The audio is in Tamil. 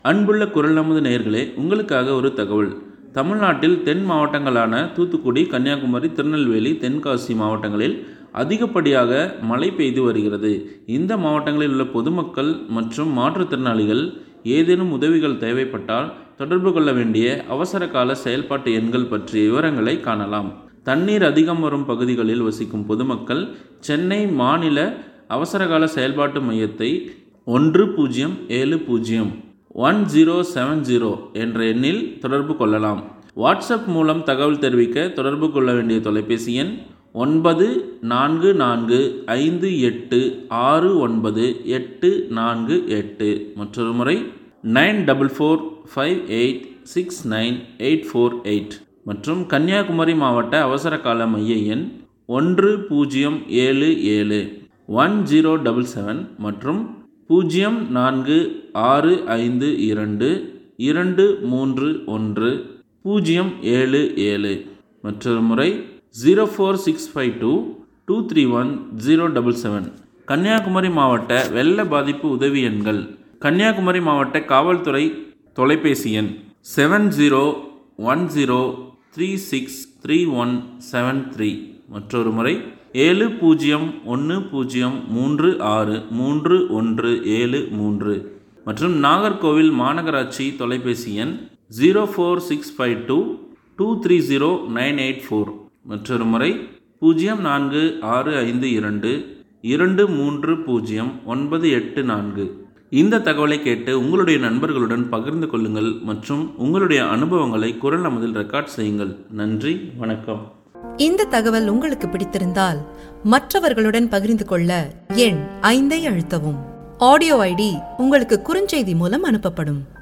அன்புள்ள குரல் நமது நேயர்களே உங்களுக்காக ஒரு தகவல் தமிழ்நாட்டில் தென் மாவட்டங்களான தூத்துக்குடி கன்னியாகுமரி திருநெல்வேலி தென்காசி மாவட்டங்களில் அதிகப்படியாக மழை பெய்து வருகிறது இந்த மாவட்டங்களில் உள்ள பொதுமக்கள் மற்றும் மாற்றுத்திறனாளிகள் ஏதேனும் உதவிகள் தேவைப்பட்டால் தொடர்பு கொள்ள வேண்டிய அவசர கால செயல்பாட்டு எண்கள் பற்றிய விவரங்களை காணலாம் தண்ணீர் அதிகம் வரும் பகுதிகளில் வசிக்கும் பொதுமக்கள் சென்னை மாநில அவசரகால செயல்பாட்டு மையத்தை ஒன்று பூஜ்ஜியம் ஏழு பூஜ்ஜியம் ஒன் ஜீரோ செவன் ஜீரோ என்ற எண்ணில் தொடர்பு கொள்ளலாம் வாட்ஸ்அப் மூலம் தகவல் தெரிவிக்க தொடர்பு கொள்ள வேண்டிய தொலைபேசி எண் ஒன்பது நான்கு நான்கு ஐந்து எட்டு ஆறு ஒன்பது எட்டு நான்கு எட்டு மற்றொரு முறை nine double four five eight six nine eight four eight மற்றும் கன்னியாகுமரி மாவட்ட அவசர கால மைய எண் ஒன்று பூஜ்ஜியம் ஏழு ஏழு ஒன் ஜீரோ டபுள் செவன் மற்றும் பூஜ்ஜியம் நான்கு ஆறு ஐந்து இரண்டு இரண்டு மூன்று ஒன்று பூஜ்ஜியம் ஏழு ஏழு மற்றொரு முறை zero four six five two two three one zero double seven Kanyakumari மாவட்ட வெள்ள பாதிப்பு உதவி எண்கள் கன்னியாகுமரி மாவட்ட காவல்துறை தொலைபேசி எண் seven zero one zero three six three one seven three மற்றொரு முறை ஏழு பூஜ்ஜியம் ஒன்று பூஜ்ஜியம் மூன்று ஆறு மூன்று ஒன்று ஏழு மூன்று மற்றும் நாகர்கோவில் மாநகராட்சி தொலைபேசி எண் zero four six five two two three zero nine eight four மற்றொரு முறை பூஜ்ஜியம் நான்கு ஆறு ஐந்து இரண்டு இரண்டு மூன்று பூஜ்ஜியம் ஒன்பது எட்டு நான்கு இந்த தகவலை கேட்டு உங்களுடைய நண்பர்களுடன் பகிர்ந்து கொள்ளுங்கள் மற்றும் உங்களுடைய அனுபவங்களை குரல் நமதில் ரெக்கார்ட் செய்யுங்கள் நன்றி வணக்கம் இந்த தகவல் உங்களுக்கு பிடித்திருந்தால் மற்றவர்களுடன் பகிர்ந்து கொள்ள எண் ஐந்தை அழுத்தவும் ஆடியோ ஐடி உங்களுக்கு குறுஞ்செய்தி மூலம் அனுப்பப்படும்